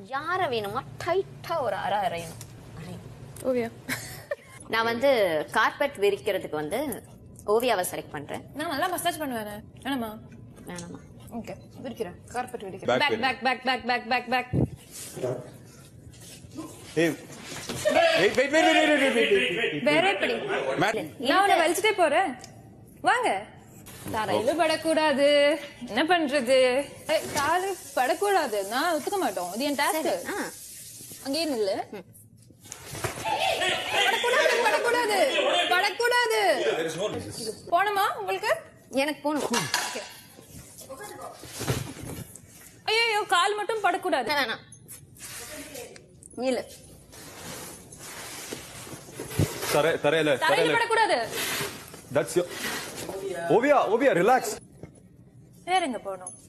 யார வேணுமா டைட்டா ஒரு அரை அரையணும் அரையணும். ஓவியா நான் வந்து கார்பெட் விரிக்கிறதுக்கு வந்து ஓவியாவை செலக்ட் பண்றேன் நான் நல்லா மசாஜ் பண்ணுவேன் வேணாமா வேணாமா ஓகே விரிக்கிறேன் கார்பெட் Back விரிக்கிறேன் back wheel. Back back back back back back Hey. Wait, wait, wait, wait, wait, wait, wait, wait, wait. வேற எப்படி Matt, நான் உன்னை வலிச்சுட்டே போறேன் வாங்க தரையில படக்கூடாது என்ன பண்றது ஏய், காலு படக்கூடாது நான் ஒத்துக்க மாட்டோம் இது என் டாஸ்க் ஆ அங்கேயே நில்லு படக்கூடாது படக்கூடாது படக்கூடாது போனமா உங்களுக்கு எனக்கு போகணும் ஐயோ கால் மட்டும் படக்கூடாது வேணாம், வேணாம் இல்ல தரை தரையில தரையில தரையில படக்கூடாது that's your Oviya Oviya relax வேற எங்க போகணும்